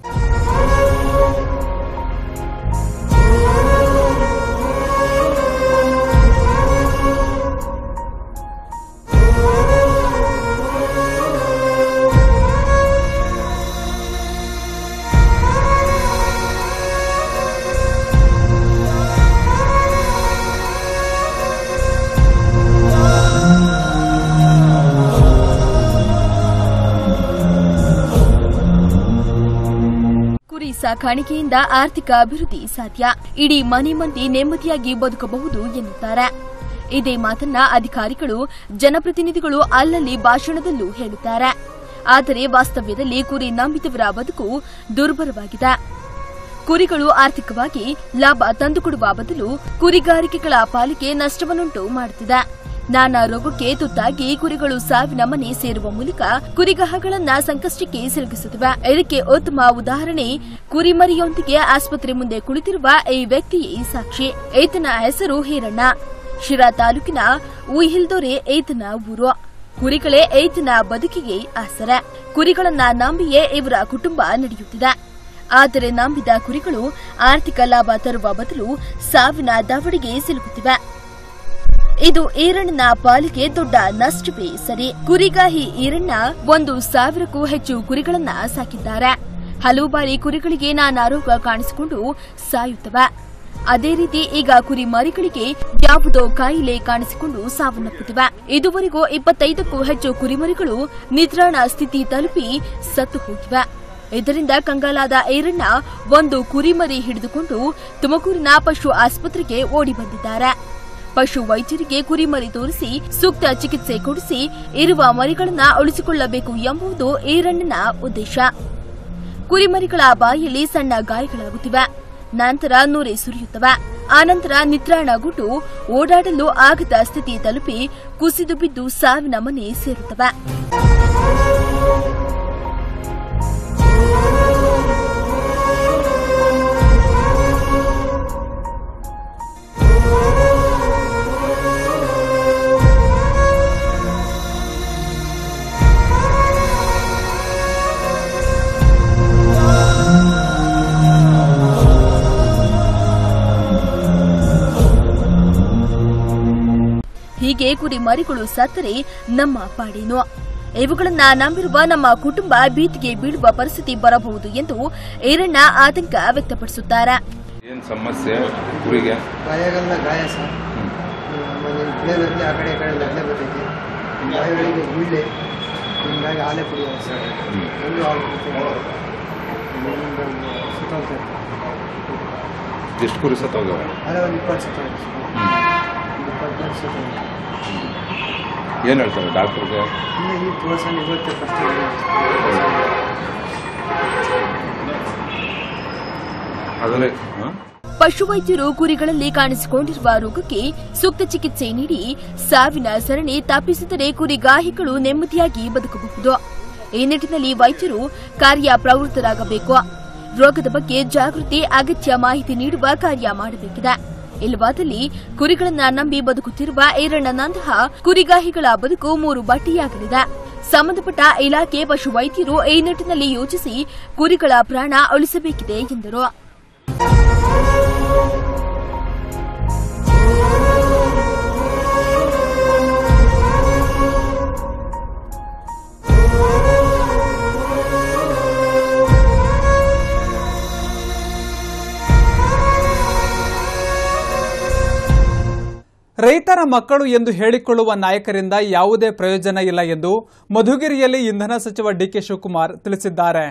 ಕುರಿ ಸಾಕಾಣಿಕೆಯಿಂದ ಆರ್ಥಿಕ ಅಭಿವೃದ್ಧಿ ಸಾಧ್ಯ ಇಡೀ ಮನೆ ಮಂದಿ ನೆಮ್ಮದಿಯಾಗಿ ಬದುಕಬಹುದು ಎನ್ನುತ್ತಾರೆ ಇದೇ ಮಾತನ್ನ ಅಧಿಕಾರಿಗಳು ಜನಪ್ರತಿನಿಧಿಗಳು ಅಲ್ಲಲ್ಲಿ ಭಾಷಣದಲ್ಲೂ ಹೇಳುತ್ತಾರೆ ಆದರೆ ವಾಸ್ತವ್ಯದಲ್ಲಿ ಕುರಿ ನಂಬಿದವರ ಬದುಕು ದುರ್ಬರವಾಗಿದೆ ಕುರಿಗಳು ಆರ್ಥಿಕವಾಗಿ ಲಾಭ ತಂದುಕೊಡುವ ಬದಲು ಕುರಿಗಾರಿಕೆಗಳ ಪಾಲಿಗೆ ನಷ್ಟವನ್ನುಂಟು ಮಾಡುತ್ತಿದೆ ನಾನಾ ರೋಗಕ್ಕೆ ತುತ್ತಾಗಿ ಕುರಿಗಳು ಸಾವಿನ ಮನೆ ಸೇರುವ ಮೂಲಕ ಕುರಿಗಹಗಳನ್ನ ಸಂಕಷ್ಟಕ್ಕೆ ಸಿಲುಕಿಸುತ್ತಿವೆ ಇದಕ್ಕೆ ಉತ್ತಮ ಉದಾಹರಣೆ ಕುರಿಮರಿಯೊಂದಿಗೆ ಆಸ್ಪತ್ರೆ ಮುಂದೆ ಕುಳಿತಿರುವ ಈ ವ್ಯಕ್ತಿಯೇ ಸಾಕ್ಷಿ ಈತನ ಹೆಸರು ಹೀರಣ್ಣ ಶಿರಾ ತಾಲೂಕಿನ ಉಯಿಹಿಲ್ದೊರೆ ಈತನ ಊರು ಕುರಿಗಳೇ ಈತನ ಬದುಕಿಗೆ ಆಸರೆ ಕುರಿಗಳನ್ನ ನಂಬಿಯೇ ಇವರ ಕುಟುಂಬ ನಡೆಯುತ್ತಿದೆ ಆದರೆ ನಂಬಿದ ಕುರಿಗಳು ಆರ್ಥಿಕ ಲಾಭ ತರುವ ಬದಲು ಸಾವಿನ ದವಡಿಗೆ ಸಿಲುಕುತ್ತಿವೆ ಇದು ಈರಣ್ಣನ ಪಾಲಿಗೆ ದೊಡ್ಡ ನಷ್ಟವೇ ಸರಿ ಕುರಿಗಾಹಿ ಈರಣ್ಣ ಒಂದು ಸಾವಿರಕ್ಕೂ ಹೆಚ್ಚು ಕುರಿಗಳನ್ನ ಸಾಕಿದ್ದಾರೆ ಹಲವು ಬಾರಿ ಕುರಿಗಳಿಗೆ ನಾನಾ ರೋಗ ಕಾಣಿಸಿಕೊಂಡು ಸಾಯುತ್ತವೆ ಅದೇ ರೀತಿ ಈಗ ಕುರಿ ಮರಿಗಳಿಗೆ ಯಾವುದೋ ಕಾಯಿಲೆ ಕಾಣಿಸಿಕೊಂಡು ಸಾವನ್ನಪ್ಪುತ್ತಿವೆ ಇದುವರೆಗೂ ಇಪ್ಪತ್ತೈದಕ್ಕೂ ಹೆಚ್ಚು ಕುರಿಮರಿಗಳು ನಿದ್ರಾಣ ಸ್ಥಿತಿ ತಲುಪಿ ಸತ್ತು ಹೋಗಿವೆ ಇದರಿಂದ ಕಂಗಾಲಾದ ಈರಣ್ಣ ಒಂದು ಕುರಿಮರಿ ಹಿಡಿದುಕೊಂಡು ತುಮಕೂರಿನ ಪಶು ಆಸ್ಪತ್ರೆಗೆ ಓಡಿ ಬಂದಿದ್ದಾರೆ ಪಶು ವೈದ್ಯರಿಗೆ ಕುರಿಮರಿ ತೋರಿಸಿ ಸೂಕ್ತ ಚಿಕಿತ್ಸೆ ಕೊಡಿಸಿ ಇರುವ ಮರಿಗಳನ್ನ ಉಳಿಸಿಕೊಳ್ಳಬೇಕು ಎಂಬುದು ಈರಣ್ಣನ ಉದ್ದೇಶ ಕುರಿಮರಿಗಳ ಬಾಯಲ್ಲಿ ಸಣ್ಣ ಗಾಯಗಳಾಗುತ್ತಿವೆ ನಂತರ ನೂರೆ ಸುರಿಯುತ್ತವೆ ಆನಂತರ ನಿತ್ರಾಣಗೊಂಡು ಓಡಾಡಲು ಆಗದ ಸ್ಥಿತಿ ತಲುಪಿ ಕುಸಿದು ಬಿದ್ದು ಸಾವಿನ ಮನೆ ಸೇರುತ್ತವೆ ಹೀಗೆ ಕುರಿ ಮರಿಗಳು ಸತ್ತರೆ ನಮ್ಮ ಪಾಡೇನು ಇವುಗಳನ್ನ ನಂಬಿರುವ ನಮ್ಮ ಕುಟುಂಬ ಭೀತಿಗೆ ಬೀಳುವ ಪರಿಸ್ಥಿತಿ ಬರಬಹುದು ಎಂದು ಈರಣ್ಣ ಆತಂಕ ವ್ಯಕ್ತಪಡಿಸುತ್ತಾರೆ ಏನು ಸಮಸ್ಯೆ ಕುರಿಗೆ ಗಾಯಗಲ್ಲ ಗಾಯ ಸರ್ ಆಮೇಲೆ ಗುಳೆ ಬರಲಿ ಆ ಕಡೆ ಈ ಕಡೆ ಲಗ್ನೆ ಬರ್ತೈತಿ ಗಾಯಗಳಿಗೆ ಗುಳ್ಳೆ ಹಿಂಗಾಗಿ ಹಾಲೆ ಕುಡಿಯೋದು ಸರ್ ಒಂದು ಹಾಲು ಕುಡಿತೈತೆ ಒಂದು ಸುತ್ತೋಗ್ತಾ ಇರ್ತದೆ ಎಷ್ಟು ಕುರಿ ಸತ್ತೋಗವೆ ಅದೇ ಒಂದು ಇಪ್ಪತ್ತು ಸುತ್ತೋಗಿ ಒಂದು ಇಪ್ಪತ್ತು ಸುತ್ತೋಗಿ ಏನು ಹೇಳ್ತಾರೆ ಡಾಕ್ಟ್ರಿಗೆ ಇನ್ನು ಈ ತೋರ್ಸೋಣ ಇವತ್ತು ಫಸ್ಟ್ ಅದರಲ್ಲಿ ಹಾಂ ಪಶುವೈದ್ಯರು ಕುರಿಗಳಲ್ಲಿ ಕಾಣಿಸಿಕೊಂಡಿರುವ ರೋಗಕ್ಕೆ ಸೂಕ್ತ ಚಿಕಿತ್ಸೆ ನೀಡಿ ಸಾವಿನ ಸರಣಿ ತಪ್ಪಿಸಿದರೆ ಕುರಿಗಾಹಿಗಳು ನೆಮ್ಮದಿಯಾಗಿ ಬದುಕಬಹುದು ಈ ನಿಟ್ಟಿನಲ್ಲಿ ವೈದ್ಯರು ಕಾರ್ಯ ಪ್ರವೃತ್ತರಾಗಬೇಕು ರೋಗದ ಬಗ್ಗೆ ಜಾಗೃತಿ ಅಗತ್ಯ ಮಾಹಿತಿ ನೀಡುವ ಕಾರ್ಯ ಮಾಡಬೇಕಿದೆ ಇಲ್ಲವಾದಲ್ಲಿ ಕುರಿಗಳನ್ನ ನಂಬಿ ಬದುಕುತ್ತಿರುವ ಈರಣ್ಣನಂತಹ ಕುರಿಗಾಹಿಗಳ ಬದುಕು ಮೂರು ಬಟ್ಟೆಯಾಗಲಿದೆ ಸಂಬಂಧಪಟ್ಟ ಇಲಾಖೆ ಪಶುವೈದ್ಯರು ಈ ನಿಟ್ಟಿನಲ್ಲಿ ಯೋಚಿಸಿ ಕುರಿಗಳ ಪ್ರಾಣ ಉಳಿಸಬೇಕಿದೆ ಎಂದರು ರೈತರ ಮಕ್ಕಳು ಎಂದು ಹೇಳಿಕೊಳ್ಳುವ ನಾಯಕರಿಂದ ಯಾವುದೇ ಪ್ರಯೋಜನ ಇಲ್ಲ ಎಂದು ಮಧುಗಿರಿಯಲ್ಲಿ ಇಂಧನ ಸಚಿವ ಡಿಕೆ ಶಿವಕುಮಾರ್ ತಿಳಿಸಿದ್ದಾರೆ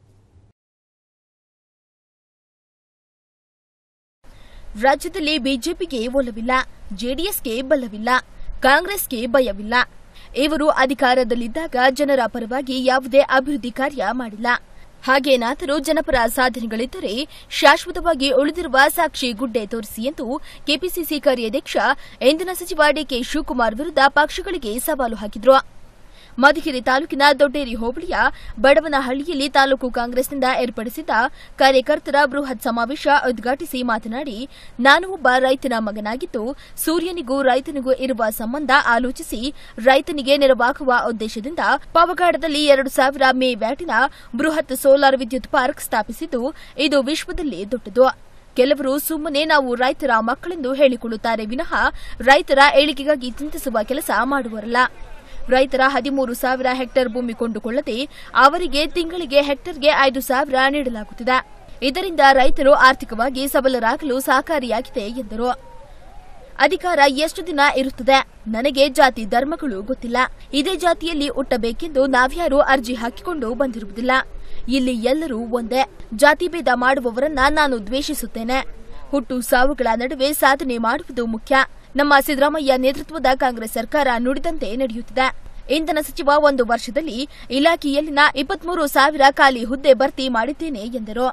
ರಾಜ್ಯದಲ್ಲಿ ಬಿಜೆಪಿಗೆ ಒಲವಿಲ್ಲ ಜೆಡಿಎಸ್ಗೆ ಬಲವಿಲ್ಲ ಕಾಂಗ್ರೆಸ್ಗೆ ಭಯವಿಲ್ಲ ಇವರು ಅಧಿಕಾರದಲ್ಲಿದ್ದಾಗ ಜನರ ಪರವಾಗಿ ಯಾವುದೇ ಅಭಿವೃದ್ಧಿ ಕಾರ್ಯ ಮಾಡಿಲ್ಲ ಹಾಗೇನಾದರೂ ಜನಪರ ಸಾಧನೆಗಳಿದ್ದರೆ ಶಾಶ್ವತವಾಗಿ ಉಳಿದಿರುವ ಸಾಕ್ಷಿ ಗುಡ್ಡೆ ತೋರಿಸಿ ಎಂದು ಕೆಪಿಸಿಸಿ ಕಾರ್ಯಾಧ್ಯಕ್ಷ ಇಂಧನ ಸಚಿವ ಡಿಕೆ ಶಿವಕುಮಾರ್ ವಿರುದ್ಧ ಪಕ್ಷಗಳಿಗೆ ಸವಾಲು ಹಾಕಿದ್ರು ಮಧುಗಿರಿ ತಾಲೂಕಿನ ದೊಡ್ಡೇರಿ ಹೋಬಳಿಯ ಬಡವನಹಳ್ಳಿಯಲ್ಲಿ ತಾಲೂಕು ಕಾಂಗ್ರೆಸ್ನಿಂದ ಏರ್ಪಡಿಸಿದ್ದ ಕಾರ್ಯಕರ್ತರ ಬೃಹತ್ ಸಮಾವೇಶ ಉದ್ಘಾಟಿಸಿ ಮಾತನಾಡಿ ನಾನು ಒಬ್ಬ ರೈತನ ಮಗನಾಗಿದ್ದು ಸೂರ್ಯನಿಗೂ ರೈತನಿಗೂ ಇರುವ ಸಂಬಂಧ ಆಲೋಚಿಸಿ ರೈತನಿಗೆ ನೆರವಾಗುವ ಉದ್ದೇಶದಿಂದ ಪವಗಾಡದಲ್ಲಿ ಎರಡು ಸಾವಿರ ಮೇ ವ್ಯಾಟಿನ ಬೃಹತ್ ಸೋಲಾರ್ ವಿದ್ಯುತ್ ಪಾರ್ಕ್ ಸ್ಥಾಪಿಸಿದ್ದು ಇದು ವಿಶ್ವದಲ್ಲೇ ದೊಡ್ಡದು ಕೆಲವರು ಸುಮ್ಮನೆ ನಾವು ರೈತರ ಮಕ್ಕಳೆಂದು ಹೇಳಿಕೊಳ್ಳುತ್ತಾರೆ ವಿನಃ ರೈತರ ಏಳಿಗೆಗಾಗಿ ಚಿಂತಿಸುವ ಕೆಲಸ ಮಾಡುವರಲ್ಲ ರೈತರ ಹದಿಮೂರು ಸಾವಿರ ಹೆಕ್ಟೇರ್ ಭೂಮಿ ಕೊಂಡುಕೊಳ್ಳದೆ ಅವರಿಗೆ ತಿಂಗಳಿಗೆ ಹೆಕ್ಟೇರ್ಗೆ ಐದು ಸಾವಿರ ನೀಡಲಾಗುತ್ತಿದೆ ಇದರಿಂದ ರೈತರು ಆರ್ಥಿಕವಾಗಿ ಸಬಲರಾಗಲು ಸಹಕಾರಿಯಾಗಿದೆ ಎಂದರು ಅಧಿಕಾರ ಎಷ್ಟು ದಿನ ಇರುತ್ತದೆ ನನಗೆ ಜಾತಿ ಧರ್ಮಗಳು ಗೊತ್ತಿಲ್ಲ ಇದೇ ಜಾತಿಯಲ್ಲಿ ಹುಟ್ಟಬೇಕೆಂದು ನಾವ್ಯಾರೂ ಅರ್ಜಿ ಹಾಕಿಕೊಂಡು ಬಂದಿರುವುದಿಲ್ಲ ಇಲ್ಲಿ ಎಲ್ಲರೂ ಒಂದೇ ಜಾತಿ ಭೇದ ಮಾಡುವವರನ್ನ ನಾನು ದ್ವೇಷಿಸುತ್ತೇನೆ ಹುಟ್ಟು ಸಾವುಗಳ ನಡುವೆ ಸಾಧನೆ ಮಾಡುವುದು ಮುಖ್ಯ ನಮ್ಮ ಸಿದ್ದರಾಮಯ್ಯ ನೇತೃತ್ವದ ಕಾಂಗ್ರೆಸ್ ಸರ್ಕಾರ ನುಡಿದಂತೆ ನಡೆಯುತ್ತಿದೆ ಇಂಧನ ಸಚಿವ ಒಂದು ವರ್ಷದಲ್ಲಿ ಇಲಾಖೆಯಲ್ಲಿನ ಇಪ್ಪತ್ಮೂರು ಸಾವಿರ ಖಾಲಿ ಹುದ್ದೆ ಭರ್ತಿ ಮಾಡಿದ್ದೇನೆ ಎಂದರು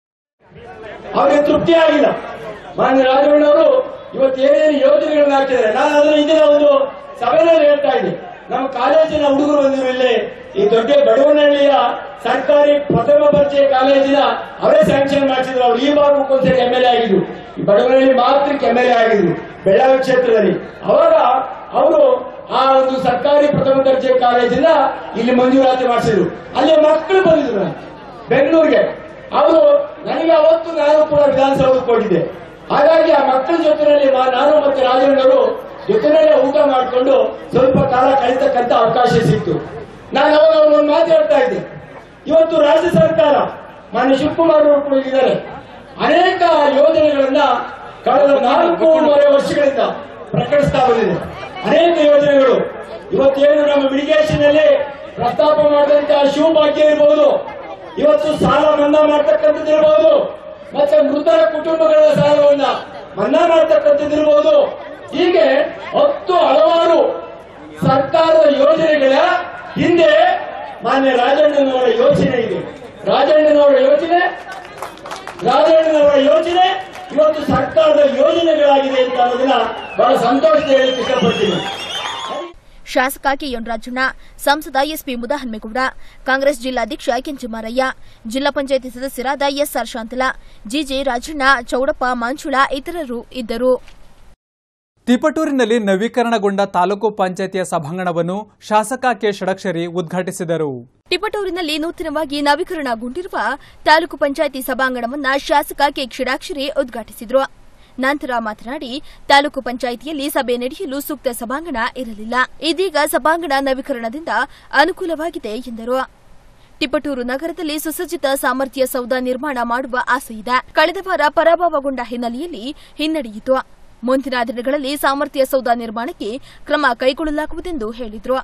ಅವರಿಗೆ ತೃಪ್ತಿ ಆಗಿಲ್ಲ ಮಾನ್ಯ ರಾಜಣ್ಣವರು ಇವತ್ತು ಏನೇನು ಯೋಜನೆಗಳನ್ನ ಹಾಕಿದ್ದಾರೆ ನಾನು ಅದನ್ನ ಇಂದಿನ ಒಂದು ಸಭೆಯಲ್ಲಿ ಹೇಳ್ತಾ ಇದ್ದೆ ನಮ್ಮ ಕಾಲೇಜಿನ ಹುಡುಗರು ಬಂದಿರು ಇಲ್ಲಿ ಈ ದೊಡ್ಡ ಬಡವನಹಳ್ಳಿಯ ಸರ್ಕಾರಿ ಪ್ರಥಮ ದರ್ಜೆ ಕಾಲೇಜಿನ ಅವರೇ ಸ್ಯಾಂಕ್ಷನ್ ಮಾಡಿಸಿದ್ರು ಅವ್ರು ಈ ಭಾಗಕ್ಕೊಂದ್ಸರಿ ಎಂ ಎಲ್ ಎ ಆಗಿದ್ರು ಈ ಬಡವನಹಳ್ಳಿ ಮಾತ್ರಕ್ಕೆ ಎಂ ಎಲ್ ಎ ಆಗಿದ್ರು ಬೆಳಗಾವಿ ಕ್ಷೇತ್ರದಲ್ಲಿ ಅವಾಗ ಅವರು ಆ ಒಂದು ಸರ್ಕಾರಿ ಪ್ರಥಮ ದರ್ಜೆ ಕಾಲೇಜಿನ ಇಲ್ಲಿ ಮಂಜೂರಾತಿ ಮಾಡಿಸಿದ್ರು ಅಲ್ಲಿ ಮಕ್ಕಳು ಬಂದಿದ್ರು ಬೆಂಗಳೂರಿಗೆ ಅವರು ನನಗೆ ಅವತ್ತು ನಾನು ಕೂಡ ವಿಧಾನಸೌಧಕ್ಕೆ ಹೋಗಿದ್ದೆ ಹಾಗಾಗಿ ಆ ಮಕ್ಕಳ ಜೊತೆಯಲ್ಲಿ ಮಾ- ನಾನು ಮತ್ತೆ ರಾಜಣ್ಣವರು ಜೊತೆಯಲ್ಲೇ ಊಟ ಮಾಡಿಕೊಂಡು ಸ್ವಲ್ಪ ಕಾಲ ಕಳೀತಕ್ಕಂತ ಅವಕಾಶ ಸಿಕ್ತು ನಾನು ಅವಾಗ ಅವ್ರನ್ನ ಮಾತು ಹೇಳ್ತಾ ಇದ್ದೆ ಇವತ್ತು ರಾಜ್ಯ ಸರ್ಕಾರ ಮಾನ್ಯ ಶಿವಕುಮಾರ್ ಅವರು ಕೂಡ ಇದ್ದಾರೆ ಅನೇಕ ಯೋಜನೆಗಳನ್ನ ಕಳೆದ ನಾಲ್ಕೂವರೆ ವರ್ಷಗಳಿಂದ ಪ್ರಕಟಿಸ್ತಾ ಬಂದಿದೆ ಅನೇಕ ಯೋಜನೆಗಳು ಇವತ್ತೇನು ನಮ್ಮ ಮಿಡಿಗೇಷನ್ ಅಲ್ಲಿ ಪ್ರಸ್ತಾಪ ಮಾಡಿದಂತಹ ಶಿವಭಾಗ್ಯ ಇರಬಹುದು ಇವತ್ತು ಸಾಲ ಮನ್ನಾ ಮಾಡ್ತಕ್ಕಂಥದ್ದು ಇರಬಹುದು ಮತ್ತೆ ಮೃತರ ಕುಟುಂಬಗಳ ಸಾಲವನ್ನ ಮನ್ನಾ ಮಾಡ್ತಕ್ಕಂಥದ್ದು ಇರಬಹುದು ಹೀಗೆ ಹತ್ತು ಹಲವಾರು ಸರ್ಕಾರದ ಯೋಜನೆಗಳ ಹಿಂದೆ ಮಾನ್ಯ ರಾಜಣ್ಣನವರ ಯೋಚನೆ ಇದೆ ರಾಜಣ್ಣನವರ ಯೋಚನೆ ರಾಜಣ್ಣನವರ ಯೋಚನೆ ಇವತ್ತು ಸರ್ಕಾರದ ಯೋಜನೆಗಳಾಗಿದೆ ಅಂತ ಅನ್ನೋದನ್ನ ಬಹಳ ಸಂತೋಷದ ಹೇಳಕ್ಕೆ ಇಷ್ಟಪಡ್ತೀನಿ ಶಾಸಕ ಕೆ ರಾಜಣ್ಣ ಸಂಸದ ಎಸ್ಪಿ ಮುದಹನ್ಮೇಗೌಡ ಕಾಂಗ್ರೆಸ್ ಜಿಲ್ಲಾಧ್ಯಕ್ಷ ಕೆಂಚಮಾರಯ್ಯ ಜಿಲ್ಲಾ ಪಂಚಾಯಿತಿ ಸದಸ್ಯರಾದ ಎಸ್ಆರ್ ಶಾಂತಲಾ ಜಿಜೆ ರಾಜಣ್ಣ ಚೌಡಪ್ಪ ಮಂಜುಳಾ ಇತರರು ಇದ್ದರು ತಿಪಟೂರಿನಲ್ಲಿ ನವೀಕರಣಗೊಂಡ ತಾಲೂಕು ಪಂಚಾಯಿತಿಯ ಸಭಾಂಗಣವನ್ನು ಶಾಸಕ ಕೆ ಷಡಕ್ಷರಿ ಉದ್ಘಾಟಿಸಿದರು ಟಿಪಟೂರಿನಲ್ಲಿ ನೂತನವಾಗಿ ನವೀಕರಣಗೊಂಡಿರುವ ತಾಲೂಕು ಪಂಚಾಯಿತಿ ಸಭಾಂಗಣವನ್ನ ಶಾಸಕ ಕೆ ಕ್ಷೀರಾಕ್ಷರಿ ಉದ್ಘಾಟಿಸಿದ್ರು ನಂತರ ಮಾತನಾಡಿ ತಾಲೂಕು ಪಂಚಾಯಿತಿಯಲ್ಲಿ ಸಭೆ ನಡೆಯಲು ಸೂಕ್ತ ಸಭಾಂಗಣ ಇರಲಿಲ್ಲ ಇದೀಗ ಸಭಾಂಗಣ ನವೀಕರಣದಿಂದ ಅನುಕೂಲವಾಗಿದೆ ಎಂದರು ತಿಪಟೂರು ನಗರದಲ್ಲಿ ಸುಸಜ್ಜಿತ ಸಾಮರ್ಥ್ಯ ಸೌಧ ನಿರ್ಮಾಣ ಮಾಡುವ ಆಸೆಯಿದೆ ಕಳೆದ ವಾರ ಪರಾಭವಗೊಂಡ ಹಿನ್ನೆಲೆಯಲ್ಲಿ ಹಿನ್ನಡೆಯಿತು ಮುಂದಿನ ದಿನಗಳಲ್ಲಿ ಸಾಮರ್ಥ್ಯ ಸೌಧ ನಿರ್ಮಾಣಕ್ಕೆ ಕ್ರಮ ಕೈಗೊಳ್ಳಲಾಗುವುದೆಂದು ಹೇಳಿದರು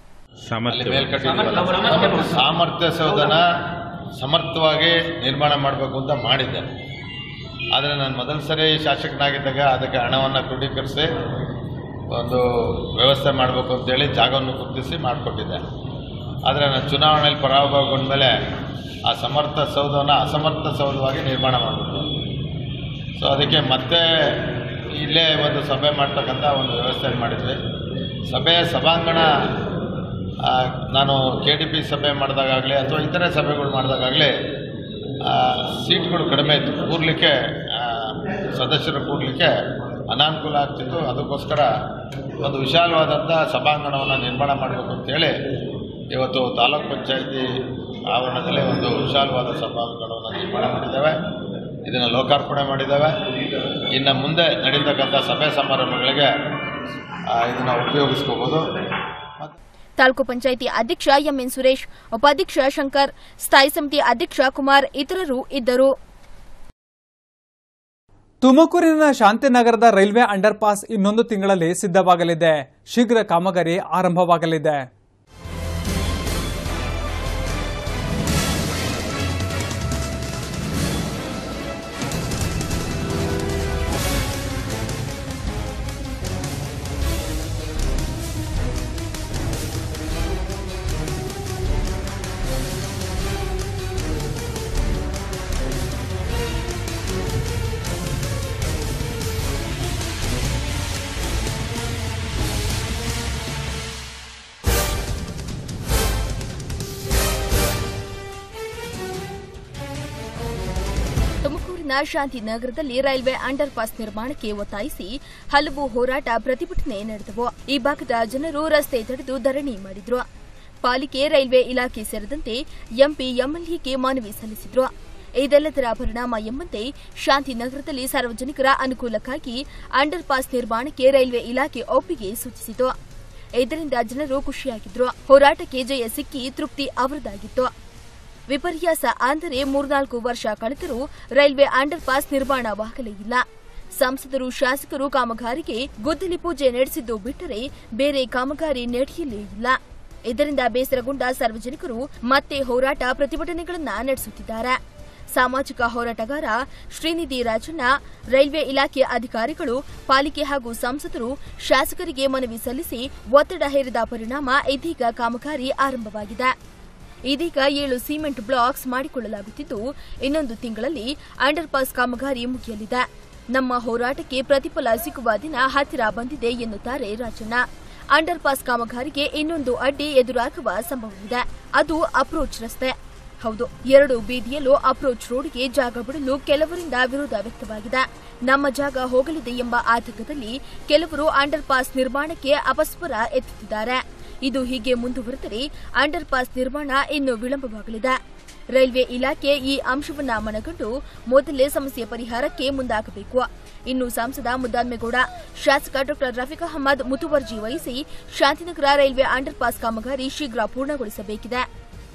ಸಾಮರ್ಥ್ಯ ಸೌಧನ ಸಮರ್ಥವಾಗಿ ನಿರ್ಮಾಣ ಮಾಡಬೇಕು ಅಂತ ಮಾಡಿದ್ದೆ ಆದರೆ ನಾನು ಮೊದಲ ಸರಿ ಶಾಸಕನಾಗಿದ್ದಾಗ ಅದಕ್ಕೆ ಹಣವನ್ನು ಕ್ರೋಢೀಕರಿಸಿ ಒಂದು ವ್ಯವಸ್ಥೆ ಮಾಡಬೇಕು ಅಂತೇಳಿ ಜಾಗವನ್ನು ಗುರುತಿಸಿ ಮಾಡಿಕೊಟ್ಟಿದ್ದೆ ಆದರೆ ನಾನು ಚುನಾವಣೆಯಲ್ಲಿ ಪರಾಭವಗೊಂಡ ಮೇಲೆ ಆ ಸಮರ್ಥ ಸೌಧವನ್ನು ಅಸಮರ್ಥ ಸೌಧವಾಗಿ ನಿರ್ಮಾಣ ಮಾಡಿಬಿಟ್ಟು ಸೊ ಅದಕ್ಕೆ ಮತ್ತೆ ಇಲ್ಲೇ ಒಂದು ಸಭೆ ಮಾಡ್ತಕ್ಕಂಥ ಒಂದು ವ್ಯವಸ್ಥೆ ಮಾಡಿದ್ವಿ ಸಭೆಯ ಸಭಾಂಗಣ ಆ, ನಾನು ಕೆ ಡಿ ಪಿ ಸಭೆ ಮಾಡಿದಾಗಲಿ ಅಥವಾ ಇತರೆ ಸಭೆಗಳು ಮಾಡಿದಾಗಲಿ ಸೀಟ್ಗಳು ಕಡಿಮೆ ಇತ್ತು ಕೂರ್ಲಿಕ್ಕೆ ಆ, ಸದಸ್ಯರು ಕೂರ್ಲಿಕ್ಕೆ ಅನಾನುಕೂಲ ಆಗ್ತಿತ್ತು ಅದಕ್ಕೋಸ್ಕರ ಒಂದು ವಿಶಾಲವಾದಂಥ ಸಭಾಂಗಣವನ್ನು ನಿರ್ಮಾಣ ಮಾಡಬೇಕು ಅಂತೇಳಿ ಇವತ್ತು ತಾಲೂಕ್ ಪಂಚಾಯತಿ ಆವರಣದಲ್ಲಿ ಒಂದು ವಿಶಾಲವಾದ ಸಭಾಂಗಣವನ್ನು ನಿರ್ಮಾಣ ಮಾಡಿದ್ದೇವೆ ಇದನ್ನು ಲೋಕಾರ್ಪಣೆ ಮಾಡಿದ್ದೇವೆ ಇನ್ನು ಮುಂದೆ ನಡೀತಕ್ಕಂಥ ಸಭೆ ಸಮಾರಂಭಗಳಿಗೆ ಇದನ್ನು ಉಪಯೋಗಿಸ್ಕೋಬೋದು ತಾಲೂಕು ಪಂಚಾಯಿತಿ ಅಧ್ಯಕ್ಷ ಎಂಎನ್ ಸುರೇಶ್ ಉಪಾಧ್ಯಕ್ಷ ಶಂಕರ್ ಸ್ಥಾಯಿ ಸಮಿತಿ ಅಧ್ಯಕ್ಷ ಕುಮಾರ್ ಇತರರು ಇದ್ದರು ತುಮಕೂರಿನ ಶಾಂತಿನಗರದ ರೈಲ್ವೆ ಅಂಡರ್ ಪಾಸ್ ಇನ್ನೊಂದು ತಿಂಗಳಲ್ಲಿ ಸಿದ್ಧವಾಗಲಿದೆ ಶೀಘ್ರ ಕಾಮಗಾರಿ ಆರಂಭವಾಗಲಿದೆ ತುಮಕೂರಿನ ಶಾಂತಿನಗರದಲ್ಲಿ ರೈಲ್ವೆ ಅಂಡರ್ ಪಾಸ್ ನಿರ್ಮಾಣಕ್ಕೆ ಒತ್ತಾಯಿಸಿ ಹಲವು ಹೋರಾಟ ಪ್ರತಿಭಟನೆ ನಡೆದವು ಈ ಭಾಗದ ಜನರು ರಸ್ತೆ ತಡೆದು ಧರಣಿ ಮಾಡಿದ್ರು ಪಾಲಿಕೆ ರೈಲ್ವೆ ಇಲಾಖೆ ಸೇರಿದಂತೆ ಎಂಪಿ ಎಂಎಲ್ಎಗೆ ಮನವಿ ಸಲ್ಲಿಸಿದ್ರು ಇದೆಲ್ಲದರ ಪರಿಣಾಮ ಎಂಬಂತೆ ಶಾಂತಿನಗರದಲ್ಲಿ ಸಾರ್ವಜನಿಕರ ಅನುಕೂಲಕ್ಕಾಗಿ ಅಂಡರ್ ಪಾಸ್ ನಿರ್ಮಾಣಕ್ಕೆ ರೈಲ್ವೆ ಇಲಾಖೆ ಒಪ್ಪಿಗೆ ಸೂಚಿಸಿತು ಇದರಿಂದ ಜನರು ಖುಷಿಯಾಗಿದ್ರು ಹೋರಾಟಕ್ಕೆ ಜಯ ಸಿಕ್ಕಿ ತೃಪ್ತಿ ಅವರದಾಗಿತ್ತು ವಿಪರ್ಯಾಸ ಅಂದರೆ ಮೂರ್ನಾಲ್ಕು ವರ್ಷ ಕಳೆದರೂ ರೈಲ್ವೆ ಅಂಡರ್ ಪಾಸ್ ನಿರ್ಮಾಣವಾಗಲೇ ಇಲ್ಲ ಸಂಸದರು ಶಾಸಕರು ಕಾಮಗಾರಿಗೆ ಗುದ್ದಲಿ ಪೂಜೆ ನಡೆಸಿದ್ದು ಬಿಟ್ಟರೆ ಬೇರೆ ಕಾಮಗಾರಿ ನಡೆಯಲೇ ಇಲ್ಲ ಇದರಿಂದ ಬೇಸರಗೊಂಡ ಸಾರ್ವಜನಿಕರು ಮತ್ತೆ ಹೋರಾಟ ಪ್ರತಿಭಟನೆಗಳನ್ನ ನಡೆಸುತ್ತಿದ್ದಾರೆ ಸಾಮಾಜಿಕ ಹೋರಾಟಗಾರ ಶ್ರೀನಿಧಿ ರಾಜಣ್ಣ ರೈಲ್ವೆ ಇಲಾಖೆ ಅಧಿಕಾರಿಗಳು ಪಾಲಿಕೆ ಹಾಗೂ ಸಂಸದರು ಶಾಸಕರಿಗೆ ಮನವಿ ಸಲ್ಲಿಸಿ ಒತ್ತಡ ಹೇರಿದ ಪರಿಣಾಮ ಇದೀಗ ಕಾಮಗಾರಿ ಆರಂಭವಾಗಿದೆ ಇದೀಗ ಏಳು ಸಿಮೆಂಟ್ ಬ್ಲಾಕ್ಸ್ ಮಾಡಿಕೊಳ್ಳಲಾಗುತ್ತಿದ್ದು ಇನ್ನೊಂದು ತಿಂಗಳಲ್ಲಿ ಅಂಡರ್ ಪಾಸ್ ಕಾಮಗಾರಿ ಮುಗಿಯಲಿದೆ ನಮ್ಮ ಹೋರಾಟಕ್ಕೆ ಪ್ರತಿಫಲ ಸಿಗುವ ದಿನ ಹತ್ತಿರ ಬಂದಿದೆ ಎನ್ನುತ್ತಾರೆ ರಾಜಣ್ಣ ಅಂಡರ್ ಪಾಸ್ ಕಾಮಗಾರಿಗೆ ಇನ್ನೊಂದು ಅಡ್ಡಿ ಎದುರಾಗುವ ಸಂಭವವಿದೆ ಅದು ಅಪ್ರೋಚ್ ರಸ್ತೆ ಹೌದು ಎರಡು ಬೀದಿಯಲ್ಲೂ ಅಪ್ರೋಚ್ ರೋಡ್ಗೆ ಜಾಗ ಬಿಡಲು ಕೆಲವರಿಂದ ವಿರೋಧ ವ್ಯಕ್ತವಾಗಿದೆ ನಮ್ಮ ಜಾಗ ಹೋಗಲಿದೆ ಎಂಬ ಆತಂಕದಲ್ಲಿ ಕೆಲವರು ಅಂಡರ್ ಪಾಸ್ ನಿರ್ಮಾಣಕ್ಕೆ ಅಪಸ್ವರ ಎತ್ತುತ್ತಿದ್ದಾರೆ ಇದು ಹೀಗೆ ಮುಂದುವರೆದರೆ ಅಂಡರ್ ಪಾಸ್ ನಿರ್ಮಾಣ ಇನ್ನು ವಿಳಂಬವಾಗಲಿದೆ ರೈಲ್ವೆ ಇಲಾಖೆ ಈ ಅಂಶವನ್ನ ಮನಗಂಡು ಮೊದಲೇ ಸಮಸ್ಯೆ ಪರಿಹಾರಕ್ಕೆ ಮುಂದಾಗಬೇಕು ಇನ್ನು ಸಂಸದ ಮುದ್ದಾನ್ಮೇಗೌಡ ಶಾಸಕ ಡಾ ರಫೀಕ್ ಅಹಮದ್ ಮುತುವರ್ಜಿ ವಹಿಸಿ ಶಾಂತಿನಗರ ರೈಲ್ವೆ ಅಂಡರ್ ಪಾಸ್ ಕಾಮಗಾರಿ ಶೀಘ್ರ ಪೂರ್ಣಗೊಳಿಸಬೇಕಿದೆ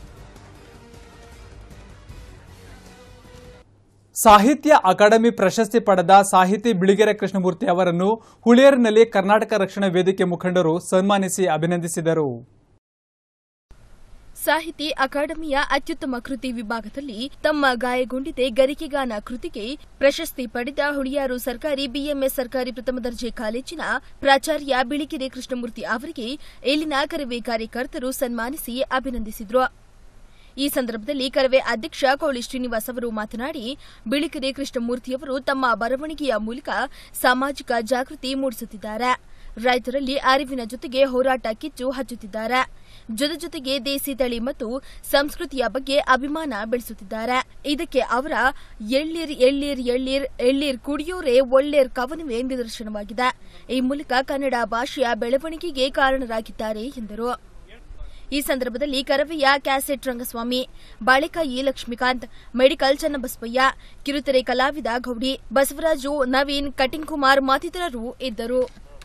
ಸಾಹಿತ್ಯ ಅಕಾಡೆಮಿ ಪ್ರಶಸ್ತಿ ಪಡೆದ ಸಾಹಿತಿ ಬಿಳಿಗೆರೆ ಕೃಷ್ಣಮೂರ್ತಿ ಅವರನ್ನು ಹುಳಿಯರಿನಲ್ಲಿ ಕರ್ನಾಟಕ ರಕ್ಷಣಾ ವೇದಿಕೆ ಮುಖಂಡರು ಸನ್ಮಾನಿಸಿ ಅಭಿನಂದಿಸಿದರು ಸಾಹಿತಿ ಅಕಾಡೆಮಿಯ ಅತ್ಯುತ್ತಮ ಕೃತಿ ವಿಭಾಗದಲ್ಲಿ ತಮ್ಮ ಗಾಯಗೊಂಡಿದೆ ಗರಿಕೆಗಾನ ಕೃತಿಗೆ ಪ್ರಶಸ್ತಿ ಪಡೆದ ಹುಳಿಯಾರು ಸರ್ಕಾರಿ ಬಿಎಂಎಸ್ ಸರ್ಕಾರಿ ಪ್ರಥಮ ದರ್ಜೆ ಕಾಲೇಜಿನ ಪ್ರಾಚಾರ್ಯ ಬಿಳಿಕೆರೆ ಕೃಷ್ಣಮೂರ್ತಿ ಅವರಿಗೆ ಇಲ್ಲಿನ ಕರವೇ ಕಾರ್ಯಕರ್ತರು ಸನ್ಮಾನಿಸಿ ಅಭಿನಂದಿಸಿದ್ರು ಈ ಸಂದರ್ಭದಲ್ಲಿ ಕರವೇ ಅಧ್ಯಕ್ಷ ಕೋಳಿ ಶ್ರೀನಿವಾಸ್ ಅವರು ಮಾತನಾಡಿ ಬಿಳಿಕೆರೆ ಕೃಷ್ಣಮೂರ್ತಿಯವರು ತಮ್ಮ ಬರವಣಿಗೆಯ ಮೂಲಕ ಸಾಮಾಜಿಕ ಜಾಗೃತಿ ಮೂಡಿಸುತ್ತಿದ್ದಾರೆ ರೈತರಲ್ಲಿ ಅರಿವಿನ ಜೊತೆಗೆ ಹೋರಾಟ ಕಿಚ್ಚು ಹಚ್ಚುತ್ತಿದ್ದಾರೆ ಜೊತೆ ಜೊತೆಗೆ ದೇಸಿ ತಳಿ ಮತ್ತು ಸಂಸ್ಕೃತಿಯ ಬಗ್ಗೆ ಅಭಿಮಾನ ಬೆಳೆಸುತ್ತಿದ್ದಾರೆ ಇದಕ್ಕೆ ಅವರ ಎಳ್ಳೀರ್ ಎಳ್ಳೀರ್ ಎಳ್ಳೀರ್ ಎಳ್ಳೀರ್ ಕುಡಿಯೋರೇ ಒಳ್ಳೇರ್ ಕವನವೇ ನಿದರ್ಶನವಾಗಿದೆ ಈ ಮೂಲಕ ಕನ್ನಡ ಭಾಷೆಯ ಬೆಳವಣಿಗೆಗೆ ಕಾರಣರಾಗಿದ್ದಾರೆ ಎಂದರು ಈ ಸಂದರ್ಭದಲ್ಲಿ ಕರವೆಯ ಕ್ಯಾಸೆಟ್ ರಂಗಸ್ವಾಮಿ ಬಾಳೆಕಾಯಿ ಲಕ್ಷ್ಮೀಕಾಂತ್ ಮೆಡಿಕಲ್ ಚನ್ನಬಸವಯ್ಯ ಕಿರುತೆರೆ ಕಲಾವಿದ ಗೌಡಿ ಬಸವರಾಜು ನವೀನ್ ಕಟಿಂಗ್ ಕುಮಾರ್ ಮತ್ತಿತರರು ಇದ್ದರು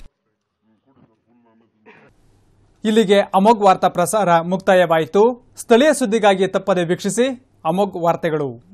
ಇಲ್ಲಿಗೆ ಅಮೋಘ್ ವಾರ್ತಾ ಪ್ರಸಾರ ಮುಕ್ತಾಯವಾಯಿತು ಸ್ಥಳೀಯ ಸುದ್ದಿಗಾಗಿ ತಪ್ಪದೆ ವೀಕ್ಷಿಸಿ ಅಮೋಘ್ ವಾರ್ತೆಗಳು